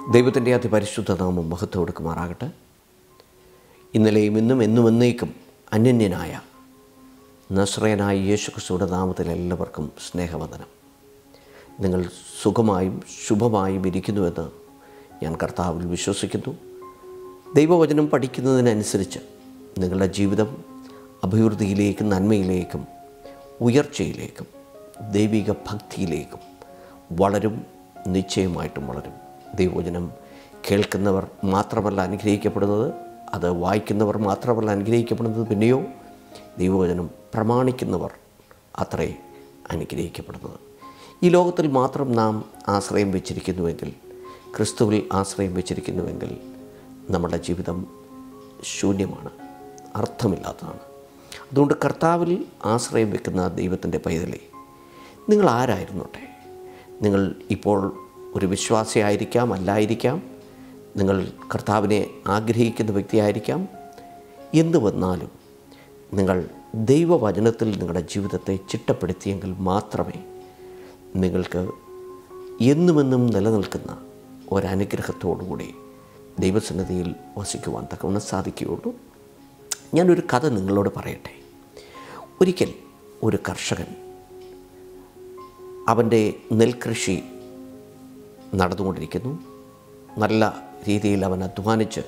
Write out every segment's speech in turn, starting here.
ദൈവത്തിൻ്റെ അതിപരിശുദ്ധ നാമം മഹത്വം കൊടുക്കുമാറാകട്ടെ ഇന്നലെയും ഇന്നും എന്നും എന്നേക്കും അനന്യനായ നസ്രയനായ യേശു ക്രിസ്തുവിടെ നാമത്തിൽ എല്ലാവർക്കും സ്നേഹവന്ദനം നിങ്ങൾ സുഖമായും ശുഭമായും ഇരിക്കുന്നുവെന്ന് ഞാൻ കർത്താവിൽ വിശ്വസിക്കുന്നു ദൈവവചനം പഠിക്കുന്നതിനനുസരിച്ച് നിങ്ങളുടെ ജീവിതം അഭിവൃദ്ധിയിലേക്കും നന്മയിലേക്കും ഉയർച്ചയിലേക്കും ദൈവിക ഭക്തിയിലേക്കും വളരും നിശ്ചയമായിട്ടും വളരും ദൈവവചനം കേൾക്കുന്നവർ മാത്രമല്ല അനുഗ്രഹിക്കപ്പെടുന്നത് അത് വായിക്കുന്നവർ മാത്രമല്ല അനുഗ്രഹിക്കപ്പെടുന്നത് പിന്നെയോ ദൈവവചനം പ്രമാണിക്കുന്നവർ അത്രേ അനുഗ്രഹിക്കപ്പെടുന്നത് ഈ ലോകത്തിൽ മാത്രം നാം ആശ്രയം വെച്ചിരിക്കുന്നുവെങ്കിൽ ക്രിസ്തുവിൽ ആശ്രയം വെച്ചിരിക്കുന്നുവെങ്കിൽ നമ്മുടെ ജീവിതം ശൂന്യമാണ് അർത്ഥമില്ലാത്തതാണ് അതുകൊണ്ട് കർത്താവിൽ ആശ്രയം വെക്കുന്ന ദൈവത്തിൻ്റെ പൈതലേ നിങ്ങൾ ആരായിരുന്നോട്ടെ നിങ്ങൾ ഇപ്പോൾ ഒരു വിശ്വാസിയായിരിക്കാം അല്ലായിരിക്കാം നിങ്ങൾ കർത്താവിനെ ആഗ്രഹിക്കുന്ന വ്യക്തിയായിരിക്കാം എന്തു വന്നാലും നിങ്ങൾ ദൈവവചനത്തിൽ നിങ്ങളുടെ ജീവിതത്തെ ചിട്ടപ്പെടുത്തിയെങ്കിൽ മാത്രമേ നിങ്ങൾക്ക് എന്നുമെന്നും നിലനിൽക്കുന്ന ഒരനുഗ്രഹത്തോടുകൂടി ദൈവസന്നിധിയിൽ വസിക്കുവാൻ തക്കവണ്ണം സാധിക്കുകയുള്ളൂ ഞാനൊരു കഥ നിങ്ങളോട് പറയട്ടെ ഒരിക്കൽ ഒരു കർഷകൻ അവൻ്റെ നെൽകൃഷി നടന്നുകൊണ്ടിരിക്കുന്നു നല്ല രീതിയിൽ അവൻ അധ്വാനിച്ച്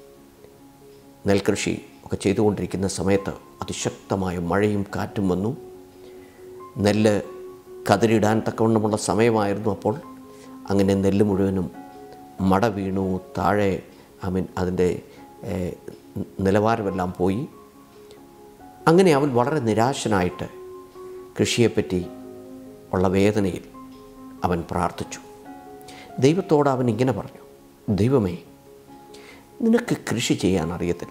നെൽകൃഷി ഒക്കെ ചെയ്തുകൊണ്ടിരിക്കുന്ന സമയത്ത് അതിശക്തമായ മഴയും കാറ്റും വന്നു നെല്ല് കതിരിടാൻ തക്കവണ്ണമുള്ള സമയമായിരുന്നു അപ്പോൾ അങ്ങനെ നെല്ല് മുഴുവനും മട വീണു താഴെ ഐ മീൻ അതിൻ്റെ ഏഹ്, നിലവാരമെല്ലാം പോയി അങ്ങനെ അവൻ വളരെ നിരാശനായിട്ട് കൃഷിയെപ്പറ്റി ഉള്ള വേദനയിൽ അവൻ പ്രാർത്ഥിച്ചു ദൈവത്തോട് അവൻ ഇങ്ങനെ പറഞ്ഞു ദൈവമേ നിനക്ക് കൃഷി ചെയ്യാൻ അറിയത്തില്ല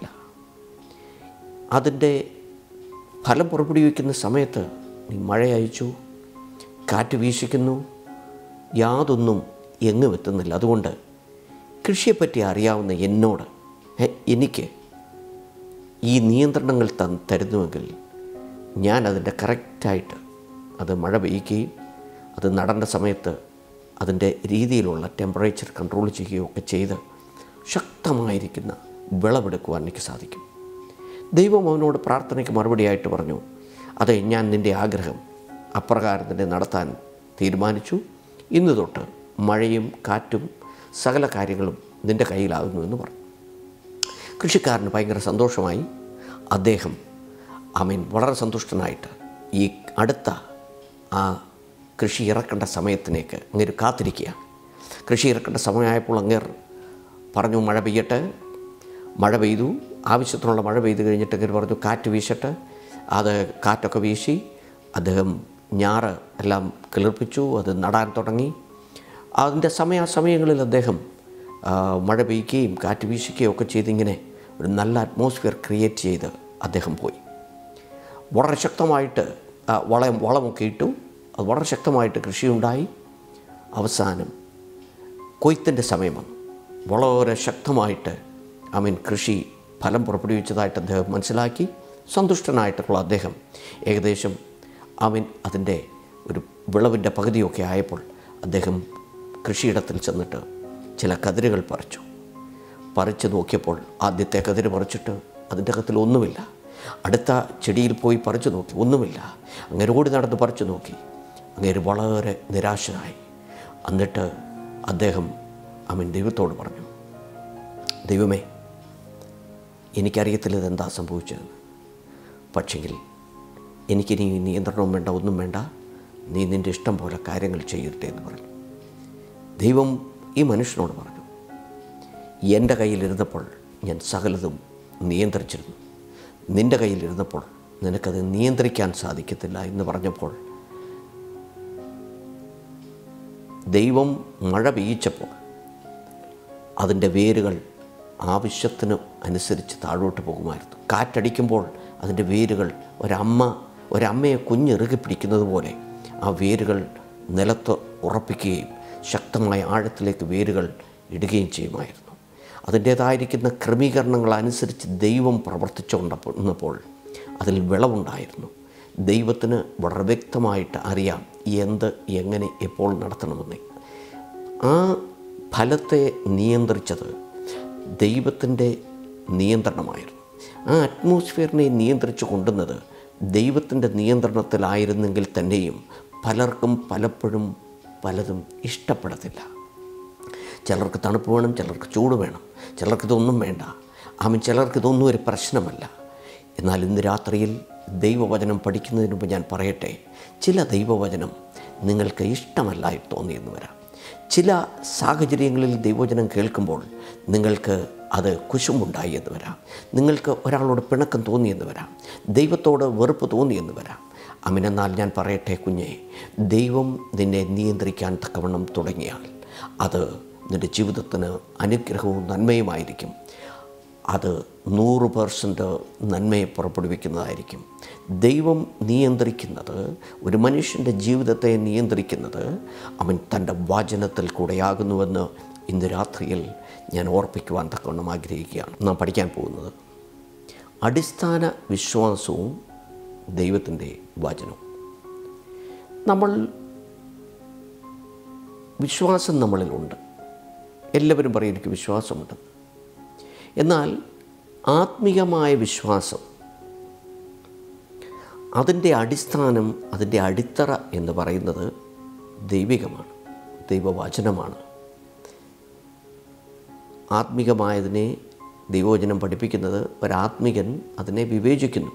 അതിൻ്റെ ഫലം പുറപ്പെടുവിക്കുന്ന സമയത്ത് നീ മഴ അയച്ചു കാറ്റ് വീശിക്കുന്നു യാതൊന്നും എങ്ങും എത്തുന്നില്ല അതുകൊണ്ട് കൃഷിയെപ്പറ്റി അറിയാവുന്ന എന്നോട് "ഹെ, എനിക്ക് ഈ നിയന്ത്രണങ്ങൾ തൻ തരുന്നുവെങ്കിൽ ഞാൻ അതിൻ്റെ കറക്റ്റായിട്ട് അത് മഴ പെയ്യുകയും അത് നടേണ്ട സമയത്ത് അതിൻ്റെ രീതിയിലുള്ള ടെമ്പറേച്ചർ കൺട്രോൾ ചെയ്യുകയോ ഒക്കെ ചെയ്ത് ശക്തമായിരിക്കുന്ന വിളവെടുക്കുവാൻ എനിക്ക് സാധിക്കും ദൈവം അവനോട് പ്രാർത്ഥനയ്ക്ക് മറുപടിയായിട്ട് പറഞ്ഞു അതെ ഞാൻ നിൻ്റെ ആഗ്രഹം അപ്രകാരം തന്നെ നടത്താൻ തീരുമാനിച്ചു ഇന്ന് തൊട്ട് മഴയും കാറ്റും സകല കാര്യങ്ങളും നിൻ്റെ കയ്യിലാകുന്നു എന്ന് പറഞ്ഞു കൃഷിക്കാരന് ഭയങ്കര സന്തോഷമായി അദ്ദേഹം അമീൻ വളരെ സന്തുഷ്ടനായിട്ട് ഈ അടുത്ത ആ കൃഷി ഇറക്കേണ്ട സമയത്തിനേക്ക് അങ്ങേര് കാത്തിരിക്കുകയാണ് കൃഷി ഇറക്കേണ്ട സമയമായപ്പോൾ അങ്ങേർ പറഞ്ഞു മഴ പെയ്യട്ടെ മഴ പെയ്തു ആവശ്യത്തിനുള്ള മഴ പെയ്തു കഴിഞ്ഞിട്ട് അങ്ങേര് പറഞ്ഞു കാറ്റ് വീശട്ടെ അത് കാറ്റൊക്കെ വീശി അദ്ദേഹം ഞാറ് എല്ലാം കിളിർപ്പിച്ചു അത് നടാൻ തുടങ്ങി അതിൻ്റെ സമയാസമയങ്ങളിൽ അദ്ദേഹം ആ, മഴ പെയ്യുകയും കാറ്റ് വീശിക്കുകയും ഒക്കെ ചെയ്തിങ്ങനെ ഒരു നല്ല അറ്റ്മോസ്ഫിയർ ക്രിയേറ്റ് ചെയ്ത് അദ്ദേഹം പോയി വളരെ ശക്തമായിട്ട് ആ, വളം വളമൊക്കെ ഇട്ടു അത് വളരെ ശക്തമായിട്ട് കൃഷിയുണ്ടായി അവസാനം കൊയ്ത്തിൻ്റെ സമയം വന്നു വളരെ ശക്തമായിട്ട് ഐ മീൻ കൃഷി ഫലം പുറപ്പെടുവിച്ചതായിട്ട് അദ്ദേഹം മനസ്സിലാക്കി സന്തുഷ്ടനായിട്ടുള്ള അദ്ദേഹം ഏകദേശം ഐ മീൻ അതിൻ്റെ ഒരു വിളവിൻ്റെ പകുതിയൊക്കെ ആയപ്പോൾ അദ്ദേഹം കൃഷിയിടത്തിൽ ചെന്നിട്ട് ചില കതിരുകൾ പറിച്ചു പറിച്ച് നോക്കിയപ്പോൾ ആദ്യത്തെ കതിര് പറിച്ചിട്ട് അതിൻ്റെ അകത്തിൽ ഒന്നുമില്ല അടുത്ത ചെടിയിൽ പോയി പറിച്ചു നോക്കി ഒന്നുമില്ല അങ്ങനെ ഓടി നടന്ന് പറിച്ചു നോക്കി അങ്ങേര് വളരെ നിരാശനായി എന്നിട്ട് അദ്ദേഹം അവൻ ദൈവത്തോട് പറഞ്ഞു ദൈവമേ എനിക്കറിയത്തില്ല ഇതെന്താ സംഭവിച്ചതെന്ന് പക്ഷെങ്കിൽ എനിക്കിനി നിയന്ത്രണവും വേണ്ട ഒന്നും വേണ്ട നീ നിൻ്റെ ഇഷ്ടം പോലെ കാര്യങ്ങൾ ചെയ്യട്ടെ എന്ന് പറഞ്ഞു ദൈവം ഈ മനുഷ്യനോട് പറഞ്ഞു എൻ്റെ കയ്യിലിരുന്നപ്പോൾ ഞാൻ സകലതും നിയന്ത്രിച്ചിരുന്നു നിൻ്റെ കയ്യിലിരുന്നപ്പോൾ നിനക്കത് നിയന്ത്രിക്കാൻ സാധിക്കത്തില്ല എന്ന് പറഞ്ഞപ്പോൾ ദൈവം മഴ പെയ്യിച്ചപ്പോൾ അതിൻ്റെ വേരുകൾ ആവശ്യത്തിന് അനുസരിച്ച് താഴോട്ട് പോകുമായിരുന്നു കാറ്റടിക്കുമ്പോൾ അതിൻ്റെ വേരുകൾ ഒരമ്മ ഒരമ്മയെ കുഞ്ഞിറുകി പിടിക്കുന്നത് പോലെ ആ വേരുകൾ നിലത്ത് ഉറപ്പിക്കുകയും ശക്തമായ ആഴത്തിലേക്ക് വേരുകൾ ഇടുകയും ചെയ്യുമായിരുന്നു അതിൻ്റേതായിരിക്കുന്ന ക്രമീകരണങ്ങൾ അനുസരിച്ച് ദൈവം പ്രവർത്തിച്ചുകൊണ്ടപ്പോൾ അതിൽ വിളവുണ്ടായിരുന്നു ദൈവത്തിന് വളരെ വ്യക്തമായിട്ട് അറിയാം എന്ത് എങ്ങനെ എപ്പോൾ നടത്തണമെന്ന് ആ ഫലത്തെ നിയന്ത്രിച്ചത് ദൈവത്തിൻ്റെ നിയന്ത്രണമായിരുന്നു ആ അറ്റ്മോസ്ഫിയറിനെ നിയന്ത്രിച്ചു കൊണ്ടുവന്നത് ദൈവത്തിൻ്റെ നിയന്ത്രണത്തിലായിരുന്നെങ്കിൽ തന്നെയും പലർക്കും പലപ്പോഴും പലതും ഇഷ്ടപ്പെടത്തില്ല ചിലർക്ക് തണുപ്പ് വേണം ചിലർക്ക് ചൂട് വേണം ചിലർക്ക് ഇതൊന്നും വേണ്ട ആമൻ ചിലർക്ക് ഇതൊന്നും ഒരു പ്രശ്നമല്ല എന്നാൽ ഇന്ന് രാത്രിയിൽ ദൈവവചനം പഠിക്കുന്നതിന് മുമ്പ് ഞാൻ പറയട്ടെ ചില ദൈവവചനം നിങ്ങൾക്ക് ഇഷ്ടമല്ലായി തോന്നിയെന്ന് വരാം ചില സാഹചര്യങ്ങളിൽ ദൈവവചനം കേൾക്കുമ്പോൾ നിങ്ങൾക്ക് അത് കുശുമുണ്ടായി എന്ന് വരാം നിങ്ങൾക്ക് ഒരാളോട് പിണക്കം തോന്നിയെന്ന് വരാം ദൈവത്തോട് വെറുപ്പ് തോന്നിയെന്ന് വരാം അമിനെന്നാൽ ഞാൻ പറയട്ടെ കുഞ്ഞെ ദൈവം നിന്നെ നിയന്ത്രിക്കാൻ തക്കവണ്ണം തുടങ്ങിയാൽ അത് നിൻ്റെ ജീവിതത്തിന് അനുഗ്രഹവും നന്മയുമായിരിക്കും അത് നൂറ് പേഴ്സൻറ്റ് നന്മയെ പുറപ്പെടുവിക്കുന്നതായിരിക്കും ദൈവം നിയന്ത്രിക്കുന്നത് ഒരു മനുഷ്യൻ്റെ ജീവിതത്തെ നിയന്ത്രിക്കുന്നത് അവൻ തൻ്റെ വചനത്തിൽ കൂടെയാകുന്നുവെന്ന് ഇന്ന് രാത്രിയിൽ ഞാൻ ഓർപ്പിക്കുവാൻ തക്കവണ്ണം ആഗ്രഹിക്കുകയാണ് നാം പഠിക്കാൻ പോകുന്നത് അടിസ്ഥാന വിശ്വാസവും ദൈവത്തിൻ്റെ വചനവും നമ്മൾ വിശ്വാസം നമ്മളിലുണ്ട് എല്ലാവരും പറയും എനിക്ക് വിശ്വാസമുണ്ട് എന്നാൽ ആത്മീയമായ വിശ്വാസം അതിൻ്റെ അടിസ്ഥാനം അതിൻ്റെ അടിത്തറ എന്ന് പറയുന്നത് ദൈവികമാണ് ദൈവവചനമാണ് ആത്മീകമായതിനെ ദൈവവചനം പഠിപ്പിക്കുന്നത് ഒരാത്മികൻ അതിനെ വിവേചിക്കുന്നു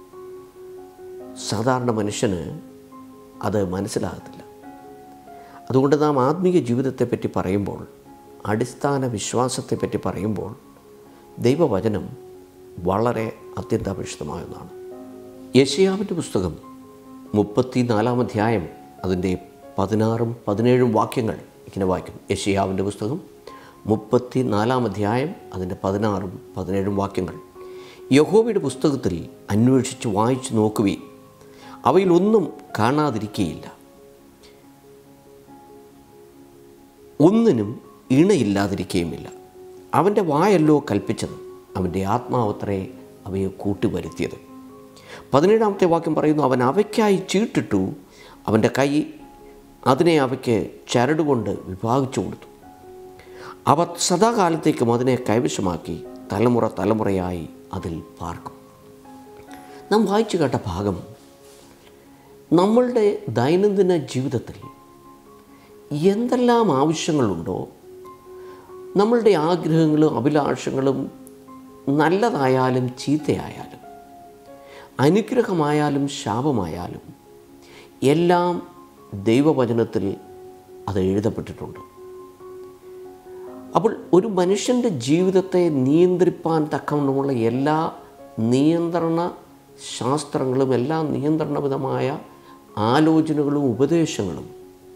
സാധാരണ മനുഷ്യന് അത് മനസ്സിലാകത്തില്ല അതുകൊണ്ട് നാം ആത്മീയ ജീവിതത്തെപ്പറ്റി പറയുമ്പോൾ അടിസ്ഥാന വിശ്വാസത്തെപ്പറ്റി പറയുമ്പോൾ ദൈവവചനം വളരെ അത്യന്താപേക്ഷിതമായെന്നാണ് യശയാവിൻ്റെ പുസ്തകം മുപ്പത്തി നാലാം അധ്യായം അതിൻ്റെ പതിനാറും പതിനേഴും വാക്യങ്ങൾ ഇങ്ങനെ വായിക്കുന്നു യശയാവിൻ്റെ പുസ്തകം മുപ്പത്തി നാലാം അധ്യായം അതിൻ്റെ പതിനാറും പതിനേഴും വാക്യങ്ങൾ യഹോവയുടെ പുസ്തകത്തിൽ അന്വേഷിച്ച് വായിച്ചു നോക്കുവീൻ അവയിലൊന്നും കാണാതിരിക്കുകയില്ല ഒന്നിനും ഇണയില്ലാതിരിക്കുകയുമില്ല അവൻ്റെ വായല്ലോ കൽപ്പിച്ചത് അവൻ്റെ ആത്മാവത്രേ അവയെ കൂട്ടിവരുത്തിയത് പതിനേഴാമത്തെ വാക്യം പറയുന്നു അവൻ അവയ്ക്കായി ചീട്ടിട്ടു അവൻ്റെ കൈ അതിനെ അവയ്ക്ക് ചരടുകൊണ്ട് വിഭാഗിച്ചു കൊടുത്തു അവ സദാകാലത്തേക്കും അതിനെ കൈവശമാക്കി തലമുറ തലമുറയായി അതിൽ പാർക്കും നാം വായിച്ചു കേട്ട ഭാഗം നമ്മളുടെ ദൈനംദിന ജീവിതത്തിൽ എന്തെല്ലാം ആവശ്യങ്ങളുണ്ടോ നമ്മളുടെ ആഗ്രഹങ്ങളും അഭിലാഷങ്ങളും നല്ലതായാലും ചീത്തയായാലും അനുഗ്രഹമായാലും ശാപമായാലും എല്ലാം ദൈവവചനത്തിൽ അത് എഴുതപ്പെട്ടിട്ടുണ്ട് അപ്പോൾ ഒരു മനുഷ്യൻ്റെ ജീവിതത്തെ നിയന്ത്രിപ്പാൻ തക്കവണ്ണമുള്ള എല്ലാ നിയന്ത്രണ ശാസ്ത്രങ്ങളും എല്ലാ നിയന്ത്രണവിധമായ ആലോചനകളും ഉപദേശങ്ങളും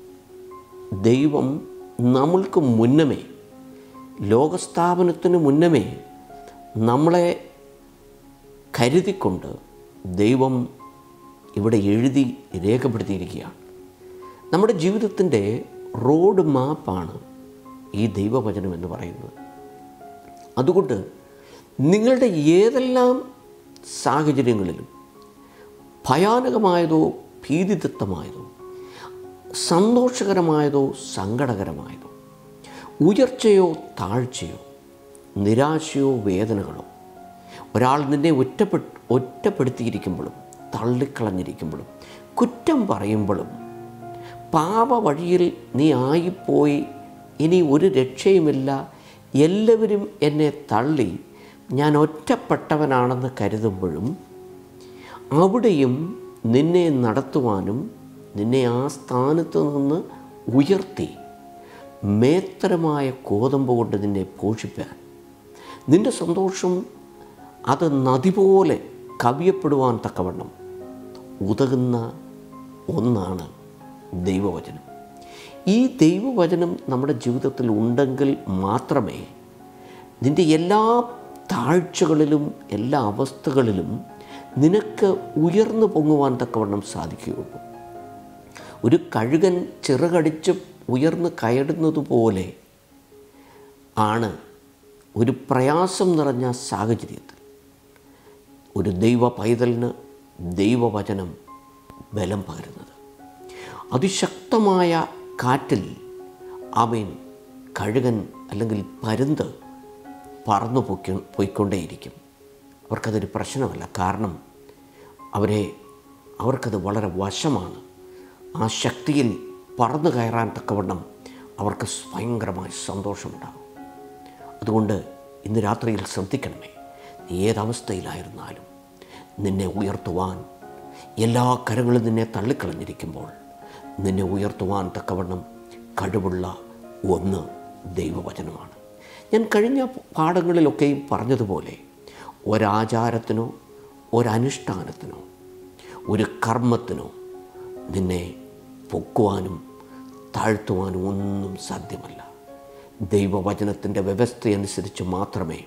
ദൈവം നമ്മൾക്ക് മുന്നമേ ലോകസ്ഥാപനത്തിന് മുന്നമേ നമ്മളെ കരുതിക്കൊണ്ട് ദൈവം ഇവിടെ എഴുതി രേഖപ്പെടുത്തിയിരിക്കുകയാണ് നമ്മുടെ ജീവിതത്തിൻ്റെ റോഡ് മാപ്പാണ് ഈ ദൈവവചനം എന്ന് പറയുന്നത് അതുകൊണ്ട് നിങ്ങളുടെ ഏതെല്ലാം സാഹചര്യങ്ങളിലും ഭയാനകമായതോ ഭീതിദത്തമായതോ സന്തോഷകരമായതോ സങ്കടകരമായതോ ഉയർച്ചയോ താഴ്ചയോ നിരാശയോ വേദനകളോ ഒരാൾ നിന്നെ ഒറ്റപ്പെട്ട് ഒറ്റപ്പെടുത്തിയിരിക്കുമ്പോഴും തള്ളിക്കളഞ്ഞിരിക്കുമ്പോഴും കുറ്റം പറയുമ്പോഴും പാപ വഴിയിൽ നീ ആയിപ്പോയി ഇനി ഒരു രക്ഷയുമില്ല എല്ലാവരും എന്നെ തള്ളി ഞാൻ ഒറ്റപ്പെട്ടവനാണെന്ന് കരുതുമ്പോഴും അവിടെയും നിന്നെ നടത്തുവാനും നിന്നെ ആ സ്ഥാനത്ത് നിന്ന് ഉയർത്തി മേത്തരമായ കോതമ്പ് കൊണ്ട് നിന്നെ പോഷിപ്പാൻ നിൻ്റെ സന്തോഷം അത് നദി പോലെ കവിയപ്പെടുവാൻ തക്കവണ്ണം ഉതകുന്ന ഒന്നാണ് ദൈവവചനം ഈ ദൈവവചനം നമ്മുടെ ജീവിതത്തിൽ ഉണ്ടെങ്കിൽ മാത്രമേ നിൻ്റെ എല്ലാ താഴ്ചകളിലും എല്ലാ അവസ്ഥകളിലും നിനക്ക് ഉയർന്നു പൊങ്ങുവാൻ തക്കവണ്ണം സാധിക്കുകയുള്ളൂ ഒരു കഴുകൻ ചിറകടിച്ച് ഉയർന്ന് കയറുന്നത് പോലെ ആണ് ഒരു പ്രയാസം നിറഞ്ഞ സാഹചര്യത്തിൽ ഒരു ദൈവ പൈതലിന് ദൈവവചനം ബലം പകരുന്നത് അതിശക്തമായ കാറ്റിൽ അവൻ കഴുകൻ അല്ലെങ്കിൽ പരുന്ത് പറന്നു പൊക്കി പോയിക്കൊണ്ടേയിരിക്കും അവർക്കതൊരു പ്രശ്നമല്ല കാരണം അവരെ അവർക്കത് വളരെ വശമാണ് ആ ശക്തിയിൽ പറന്നു കയറാൻ തക്കവണ്ണം അവർക്ക് ഭയങ്കരമായ സന്തോഷമുണ്ടാകും അതുകൊണ്ട് ഇന്ന് രാത്രിയിൽ ശ്രദ്ധിക്കണമേ നീ ഏതവസ്ഥയിലായിരുന്നാലും നിന്നെ ഉയർത്തുവാൻ എല്ലാ കരങ്ങളും നിന്നെ തള്ളിക്കളഞ്ഞിരിക്കുമ്പോൾ നിന്നെ ഉയർത്തുവാൻ തക്കവണ്ണം കഴിവുള്ള ഒന്ന് ദൈവവചനമാണ് ഞാൻ കഴിഞ്ഞ പാഠങ്ങളിലൊക്കെയും പറഞ്ഞതുപോലെ ഒരാചാരത്തിനോ ഒരനുഷ്ഠാനത്തിനോ ഒരു കർമ്മത്തിനോ നിന്നെ പൊക്കുവാനും താഴ്ത്തുവാനും ഒന്നും സാധ്യമല്ല ദൈവവചനത്തിൻ്റെ വ്യവസ്ഥയനുസരിച്ച് മാത്രമേ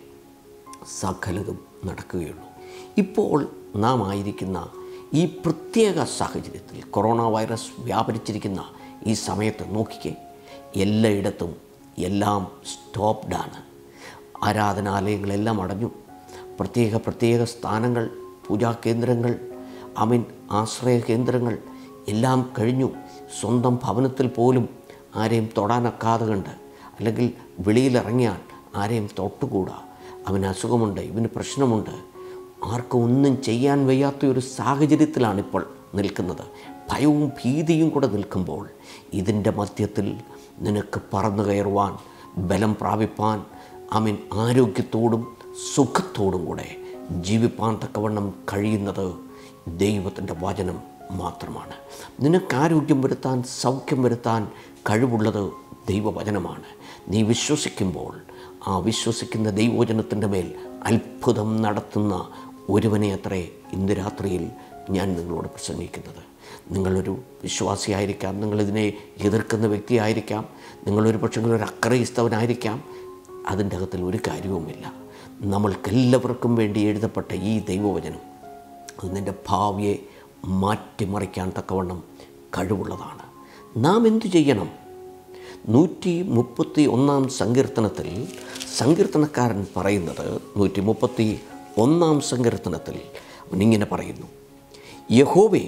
സകലതും നടക്കുകയുള്ളൂ ഇപ്പോൾ നാം ആയിരിക്കുന്ന ഈ പ്രത്യേക സാഹചര്യത്തിൽ കൊറോണ വൈറസ് വ്യാപരിച്ചിരിക്കുന്ന ഈ സമയത്ത് നോക്കിക്കേ എല്ലായിടത്തും എല്ലാം സ്റ്റോപ്ഡാണ് ആരാധനാലയങ്ങളെല്ലാം അടഞ്ഞു പ്രത്യേക പ്രത്യേക സ്ഥാനങ്ങൾ പൂജാ കേന്ദ്രങ്ങൾ അമീൻ ആശ്രയ കേന്ദ്രങ്ങൾ എല്ലാം കഴിഞ്ഞു സ്വന്തം ഭവനത്തിൽ പോലും ആരെയും തൊടാനൊക്കാതെ കണ്ട് അല്ലെങ്കിൽ വെളിയിലിറങ്ങിയാൽ ആരെയും തൊട്ടുകൂടാ അവന് അസുഖമുണ്ട് ഇവന് പ്രശ്നമുണ്ട് ആർക്കും ഒന്നും ചെയ്യാൻ വയ്യാത്ത ഒരു സാഹചര്യത്തിലാണിപ്പോൾ നിൽക്കുന്നത് ഭയവും ഭീതിയും കൂടെ നിൽക്കുമ്പോൾ ഇതിൻ്റെ മധ്യത്തിൽ നിനക്ക് പറന്നു കയറുവാൻ ബലം പ്രാപിപ്പാൻ അമീൻ ആരോഗ്യത്തോടും സുഖത്തോടും കൂടെ ജീവിപ്പാൻ തക്കവണ്ണം കഴിയുന്നത് ദൈവത്തിൻ്റെ വചനം മാത്രമാണ് നിനക്ക് ആരോഗ്യം വരുത്താൻ സൗഖ്യം വരുത്താൻ കഴിവുള്ളത് ദൈവവചനമാണ് നീ വിശ്വസിക്കുമ്പോൾ ആ വിശ്വസിക്കുന്ന ദൈവവചനത്തിൻ്റെ മേൽ അത്ഭുതം നടത്തുന്ന ഒരുവനെ അത്രേ ഇന്ന് രാത്രിയിൽ ഞാൻ നിങ്ങളോട് പ്രസംഗിക്കുന്നത് നിങ്ങളൊരു വിശ്വാസിയായിരിക്കാം നിങ്ങളിതിനെ എതിർക്കുന്ന വ്യക്തിയായിരിക്കാം നിങ്ങളൊരു പക്ഷേ ഒരു അക്രൈസ്തവനായിരിക്കാം അതിൻ്റെ അകത്തിൽ ഒരു കാര്യവുമില്ല നമ്മൾക്കെല്ലാവർക്കും വേണ്ടി എഴുതപ്പെട്ട ഈ ദൈവവചനം അത് നിൻ്റെ ഭാവിയെ മാറ്റിമറിക്കാൻ തക്കവണ്ണം കഴിവുള്ളതാണ് നാം എന്തു ചെയ്യണം നൂറ്റി മുപ്പത്തി ഒന്നാം സങ്കീർത്തനത്തിൽ സങ്കീർത്തനക്കാരൻ പറയുന്നത് നൂറ്റി മുപ്പത്തി ഒന്നാം സങ്കീർത്തനത്തിൽ അവനിങ്ങനെ പറയുന്നു യഹോവേ